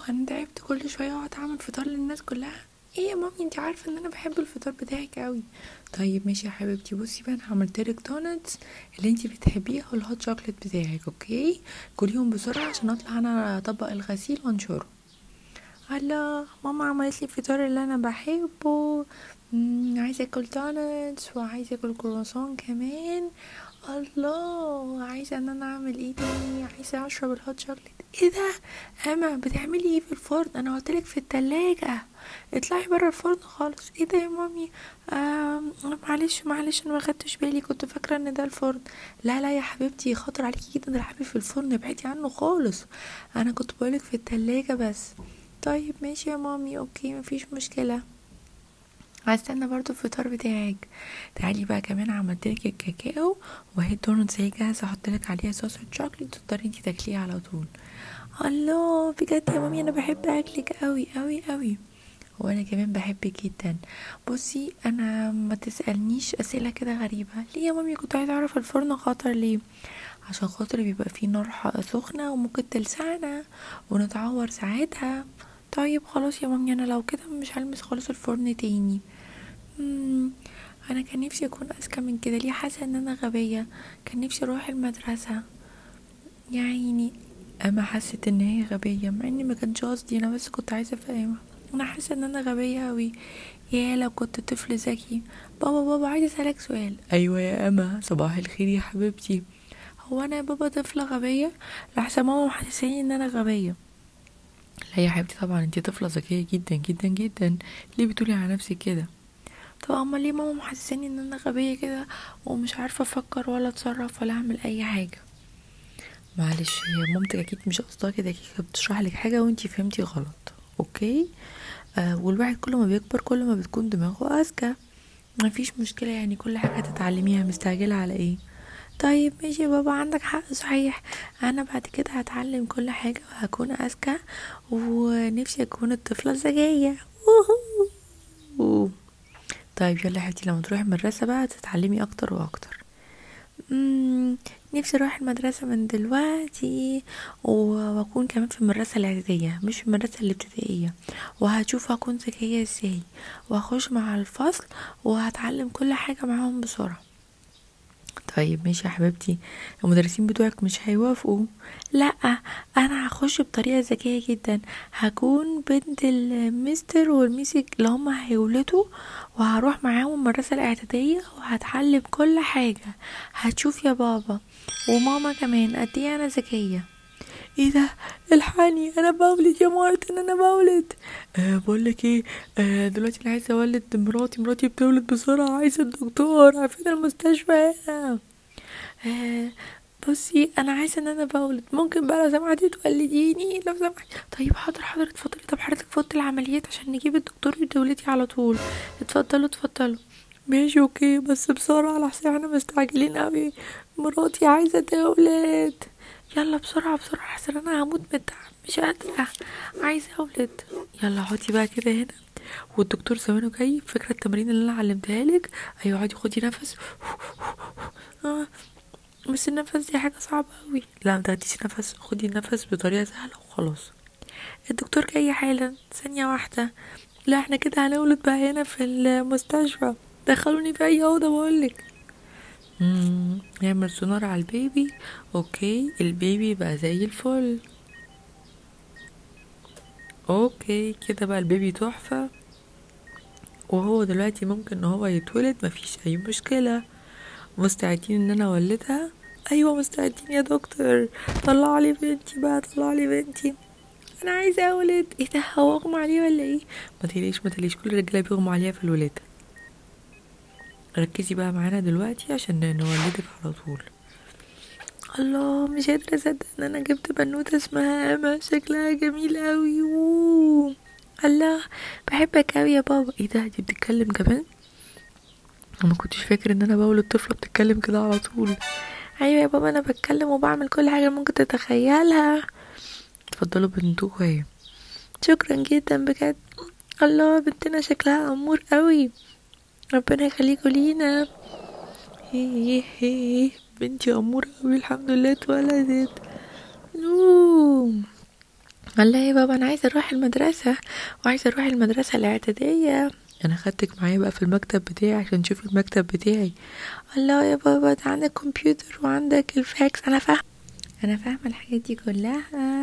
انا تعبت كل شويه اقعد اعمل فطار للناس كلها ايه يا مامي انت عارفه ان انا بحب الفطار بتاعك قوي طيب ماشي يا حبيبتي بصي بقى انا عملتلك دونتس اللي انت بتحبيها والهوت شوكليت بتاعك اوكي كليهم بسرعه عشان اطلع انا اطبق الغسيل وانشره الله ماما عملت لي الفطار اللي انا بحبه مم، عايزه اكل دونتس وعايزه اكل كرواسون كمان الله عايزه ان انا اعمل ايه تاني عايزه اشرب الهوت شوكليت ايه ده اما بتعملي ايه في الفرن انا قلتلك في التلاجة اطلعي بره الفرن خالص ايه ده يا مامي آم معلش معلش انا ما خدتش بالي كنت فاكره ان ده الفرن لا لا يا حبيبتي خطر عليكي جدا تلعبي في الفرن ابعدي عنه خالص انا كنت بقولك في التلاجة بس طيب ماشي يا مامي اوكي مفيش مشكله هستنى برضو الفطار بتاعك تعالي بقى كمان عملتلك الكاكاو وهي الدونتس اهي جاهزه احطلك عليها صوص الشوكليت تقدري انتي تاكليها على طول الله بجد يا مامي انا بحب اكلك قوي قوي قوي وانا كمان بحبك جدا بصي انا ما تسالنيش اسئله كده غريبه ليه يا مامي كنت عايزه اعرف الفرن خطر ليه عشان خاطر بيبقى فيه نار ح- سخنه وممكن تلسعنا ونتعور ساعتها طيب خلاص يا مامي انا لو كده مش هلمس خالص الفرن تاني مم، انا كان نفسي اكون اذكى من كده ليه حاسه ان انا غبيه كان نفسي اروح المدرسه يا عيني اما حست ان هي غبيه مع اني ما كانش قصدي انا بس كنت عايزه افهمها انا حاسه ان انا غبيه اوي يا لو كنت طفل ذكي بابا بابا عايزه اسالك سؤال ايوه يا اما صباح الخير يا حبيبتي هو انا يا بابا طفله غبيه لحسن ماما محسساني ان انا غبيه لا يا حبيبتي طبعا انتي طفله ذكيه جدا جدا جدا ليه بتقولي على نفسك كده طب امال ليه ماما محسساني ان انا غبيه كده ومش عارفه افكر ولا اتصرف ولا اعمل اي حاجه معلش هي مامتك اكيد مش قصدها كده اكيد كانت بتشرح لك حاجه وانتي فهمتي غلط اوكي آه والواحد كل ما بيكبر كل ما بتكون دماغه اذكى مفيش مشكله يعني كل حاجه تتعلميها مستعجله على ايه طيب ماشي يا بابا عندك حق صحيح انا بعد كده هتعلم كل حاجه وهكون اذكى ونفسي اكون الطفله الذكيه ووهو. طيب يلا يا حبيبتي لما تروحي المدرسه بقى تتعلمي اكتر واكتر مم، نفسي اروح المدرسه من دلوقتي و- واكون كمان في المدرسه الاعداديه مش في المدرسه الابتدائيه وهشوف هكون ذكيه ازاي وهخش مع الفصل وهتعلم كل حاجه معاهم بسرعه طيب ماشي يا حبيبتي المدرسين بتوعك مش هيوافقوا لا انا هخش بطريقه ذكيه جدا هكون بنت المستر والميس اللي هم هيولدوا وهروح معاهم المدرسه الاعداديه وهتعلم كل حاجه هتشوف يا بابا وماما كمان قد ايه انا ذكيه ايه ده الحقني انا بولد يا مارتن انا بولد أه بقول لك ايه أه دلوقتي انا عايزه اولد مراتي مراتي بتولد بسرعه عايزه الدكتور عارفين المستشفى هنا أه بصي انا عايزه ان انا بولد ممكن بقى لو سمحتي تولديني لو سمحتي طيب حاضر حاضر اتفضلي طب حضرتك في اوضه العمليات عشان نجيب الدكتور وتولدي على طول اتفضلوا اتفضلوا ماشي اوكي بس بسرعه لحسن احنا مستعجلين قوي مراتي عايزه تولد يلا بسرعة بسرعة احسن انا هموت من التعب مش قادرة عايزة اولد يلا اقعدي بقى كده هنا والدكتور زمانه جاي فاكرة التمارين اللي انا علمتها لك ايوه اقعدي خدي نفس آه، بس النفس دي حاجة صعبة اوي لا ما تاخديش نفس خدي النفس بطريقة سهلة وخلاص الدكتور جاي حالا ثانية واحدة لا احنا كده هنولد بقى هنا في المستشفى دخلوني في اي اوضة بقولك مم، نعمل سونار على البيبي اوكي البيبي بقى زي الفل اوكي كده بقى البيبي تحفة وهو دلوقتي ممكن ان هو يتولد مفيش اي مشكلة مستعدين ان انا اولدها ايوه مستعدين يا دكتور طلع لي بنتي بقى طلع لي بنتي انا عايزه اولد ايه ده هو اغمى عليه ولا ايه ما تقليش ما تقليش كل الرجاله بيغمى عليها في الولاده ركزي بقى معانا دلوقتي عشان نولدك على طول الله مش قادرة اصدق ان انا جبت بنوتة اسمها اما شكلها جميل اوي أوه. الله بحبك اوي يا بابا ايه ده دي بتتكلم كمان انا ما كنتش فاكر ان انا بولد طفلة بتتكلم كده على طول ايوه يا بابا انا بتكلم وبعمل كل حاجة ممكن تتخيلها اتفضلوا بنتكم اهي شكرا جدا بجد الله بنتنا شكلها امور قوي ربنا يخليكوا لينا هي هي بنتي أمورة أوي الحمد لله اتولدت أوه. قال لها يا بابا انا عايزه اروح المدرسه وعايزه اروح المدرسه الاعداديه انا خدتك معايا بقى في المكتب بتاعي عشان تشوفي المكتب بتاعي الله يا بابا ده عندك كمبيوتر وعندك الفاكس انا فاهمه انا فاهمه الحاجات دي كلها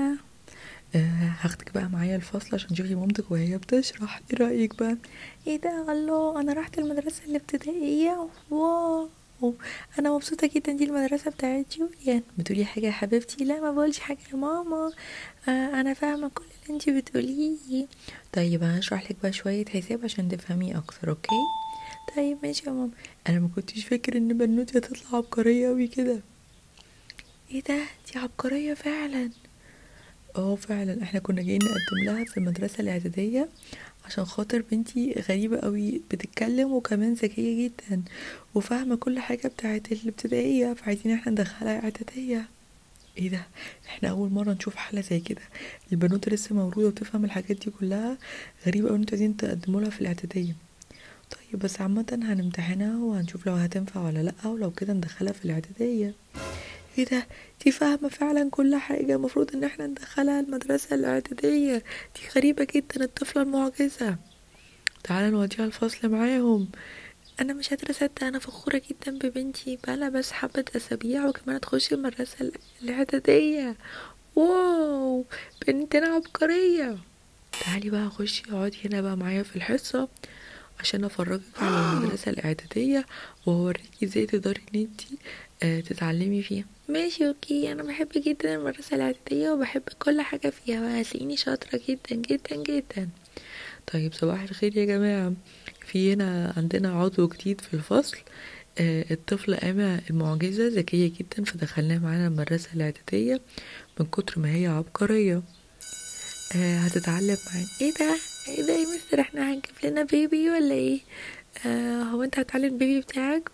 أه هاخدك بقى معايا الفصل عشان تشوفي مامتك وهي بتشرح ايه رايك بقى ايه ده الله انا رحت المدرسه الابتدائيه واو انا مبسوطه جدا دي المدرسه بتاعت جوليان بتقولي حاجه يا حبيبتي لا ما بقولش حاجه يا ماما آه انا فاهمه كل اللي انتي بتقوليه طيب انا هشرح لك بقى شويه حساب عشان تفهمي اكتر اوكي طيب ماشي يا ماما انا ما كنتش فاكر ان بنوتي هتطلع عبقريه قوي كده ايه ده دي عبقريه فعلا اه فعلا احنا كنا جايين نقدم لها في المدرسه الاعداديه عشان خاطر بنتي غريبة قوي بتتكلم وكمان ذكية جدا وفاهمة كل حاجة بتاعت الابتدائية فعايزين احنا ندخلها اعدادية ايه ده احنا اول مرة نشوف حالة زي كده البنوتة لسه مولودة وتفهم الحاجات دي كلها غريبة قوي انتوا عايزين تقدموا لها في الاعدادية طيب بس عامة هنمتحنها وهنشوف لو هتنفع ولا لأ ولو كده ندخلها في الاعدادية ايه ده دي فاهمة فعلا كل حاجة المفروض ان احنا ندخلها المدرسة الاعدادية دي غريبة جدا الطفلة المعجزة تعالى نوديها الفصل معاهم انا مش قادرة اصدق انا فخورة جدا ببنتي بقالها بس حبة اسابيع وكمان تخش المدرسة الاعدادية واو بنتنا عبقرية تعالي بقى خشي اقعدي هنا بقى معايا في الحصة عشان افرجك على المدرسة الاعدادية واوريكي ازاي تقدري ان انتي آه تتعلمي فيها ماشي اوكي انا بحب جدا المدرسة الاعدادية وبحب كل حاجة فيها وهتلاقيني شاطرة جدا جدا جدا طيب صباح الخير يا جماعة في هنا عندنا عضو جديد في الفصل آه الطفلة أما المعجزة ذكية جدا فدخلناها معانا المدرسة الاعدادية من كتر ما هي عبقرية آه هتتعلم معانا ايه ده ايه ده يا مستر احنا هنجيب لنا بيبي ولا ايه آه هو انت هتعلم البيبي بتاعك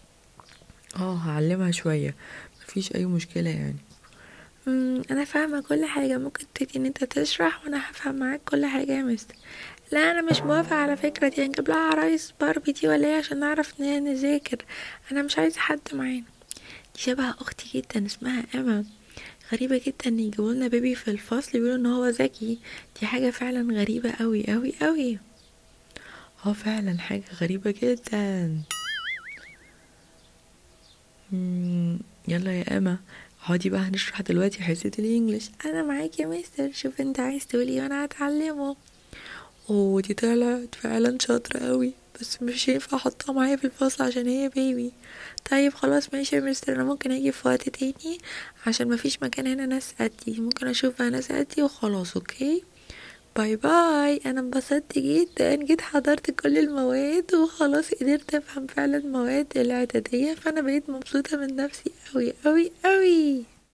اه هعلمها شوية مفيش اي مشكلة يعني مم، انا فاهمة كل حاجة ممكن تبتدي ان انت تشرح وانا هفهم معاك كل حاجة يا مستر لا انا مش موافقة على فكرة دي هنجيب لها عرايس باربي دي ولا ايه عشان نعرف ان نذاكر انا مش عايزة حد معانا دي شبه اختي جدا اسمها اما غريبة جدا ان يجيبوا لنا بيبي في الفصل بيقولوا ان هو ذكي دي حاجة فعلا غريبة قوي قوي قوي اه فعلا حاجة غريبة جدا مم، يلا يا اما اقعدي بقى هنشرح دلوقتي حصة الانجليش انا معاك يا مستر شوف انت عايز تقولي وانا هتعلمه اوه دي طلعت فعلا شاطرة قوي بس مش هينفع احطها معايا في الفصل عشان هي بيبي طيب خلاص ماشي يا مستر انا ممكن اجي في وقت تاني عشان مفيش مكان هنا ناس قدي ممكن اشوف بقى ناس قدي وخلاص اوكي باي باي انا انبسطت جدا جيت حضرت كل المواد وخلاص قدرت افهم فعلا مواد الاعدادية فانا بقيت مبسوطة من نفسي قوي قوي قوي